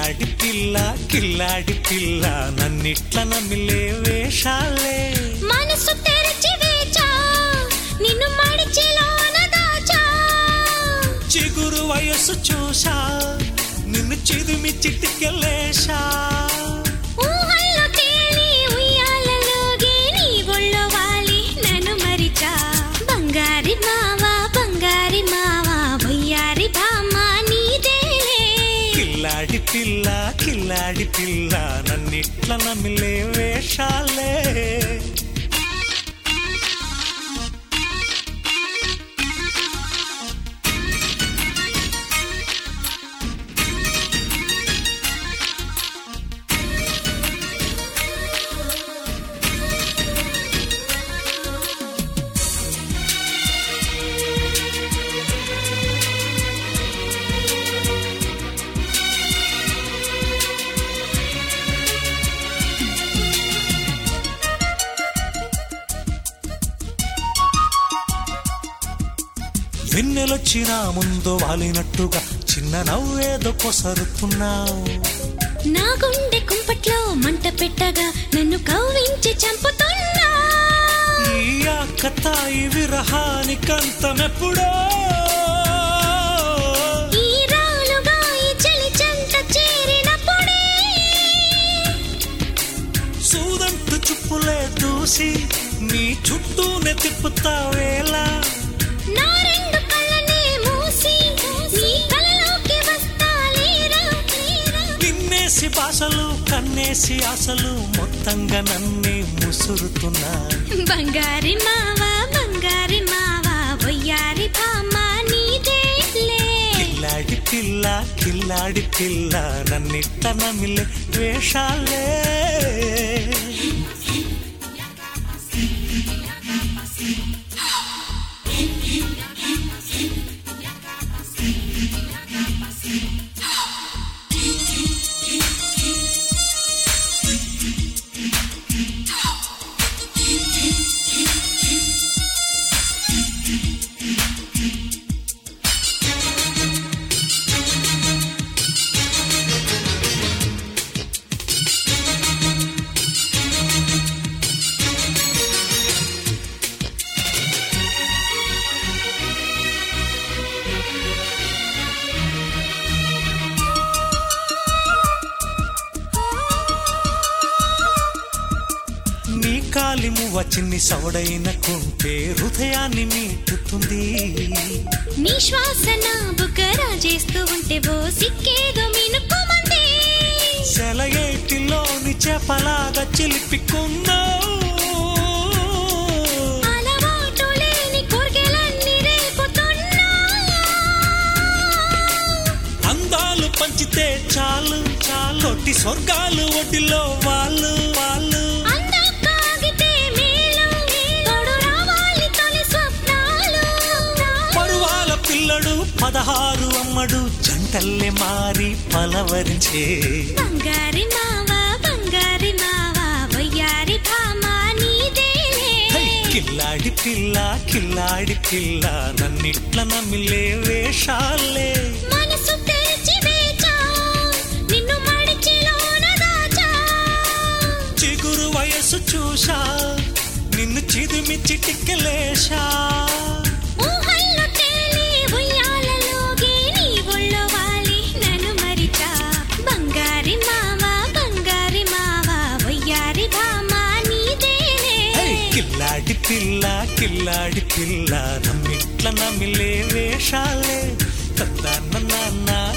కిల్లాడి పిల్ల కిల్లాడి పిల్ల నన్నిట్ల నమ్మిలే వేషాలే మనసు తెరచి వేచా నిన్ను మడిచిలోన దాచా చిగురు వయస్సు చూసా నిన్ను చిదిమి చిటికెలేశా ఊహల్లో తేలి ఉయ్యాలలోగే నీ ఒళ్ళో వాలి నన్ను మరిచా బంగారి మావా బంగారి మావా బొయ్యారి బామ్మ నీదేలే కిల్లాడి పిల్ల కిల్లాడి పిల్ల నన్నిట్ల నమ్మిలే వేషాలే వెన్నెలొచ్చినా ముందు వాలినట్టుగా చిన్న నవ్వేదో కొసరుతున్నావు నా గుండె కుంపట్లో మంట పెట్టగా నన్ను కవ్వించి చంపుతున్నా ఈ ఆకతాయి విరహానికంతమెప్పుడో ఈ రాలుగా ఈ చలి చెంత చేరినప్పుడే సూదంటు చుప్పులే దూసి నీ చుట్టూనే తిప్పుతావేలా నా రెండు కళ్ళనే మూసి నీ కలలోకి వస్తాలేరా నిన్నేసి భాషలు కన్నేసి ఆశలు మొత్తంగా నన్నే ముసురుతున్నా బంగారి మావా బంగారి మావా బొయ్యారి బామ్మ నీదేలే కిల్లాడి పిల్ల కిల్లాడి పిల్ల నన్నిట్ట నమిలే వేషాలే నీ కాలిము వచ్చిన్ని సవడైన కుంటే హృదయాన్ని మీటుతుంది నీ శ్వాస నా బుగ్గరా చేస్తూ ఉంటే ఓ సిక్కేదో మినుకుమంది సెలయేటిలోని చేపలాగా చిలిపికున్నావు అలవాటు లేని కోర్కెలన్నీ రేపుతున్నా అందాలు పంచితే చాలు చాలు కొట్టి స్వర్గాలు ఒడిలో వాళ్ళు వాళ్ళు అందం కాగితే మేలు తోడు రావాలి తొలి స్వప్నాలు పరువాల పిల్లడు పదహారు అమ్మడు జంటల్లే మారి పలవరించే బంగారి మావా బంగారి మావా వయ్యారి భామ నీదేలే హై, కిల్లాడి పిల్ల కిల్లాడి పిల్ల నన్నిట్ల నమిలే వేషాలే మనసు తెరిచి వేచా నిన్ను మడిచిలోన దాచా చిగురు వయసు చూశా నిన్ను చిదిమి చిటికెలేశా ఊహల్లో తేలి ఉయ్యాలలోగే నీ ఒళ్ళో వాలి నన్ను మరిచా బంగారి మావా బంగారి మావా వయ్యారి భామ నీదేలే హై, కిల్లాడి పిల్ల కిల్లాడి పిల్ల నమ్మిట్ల నమిలే వేషాలే తద్దాన్న నాన్న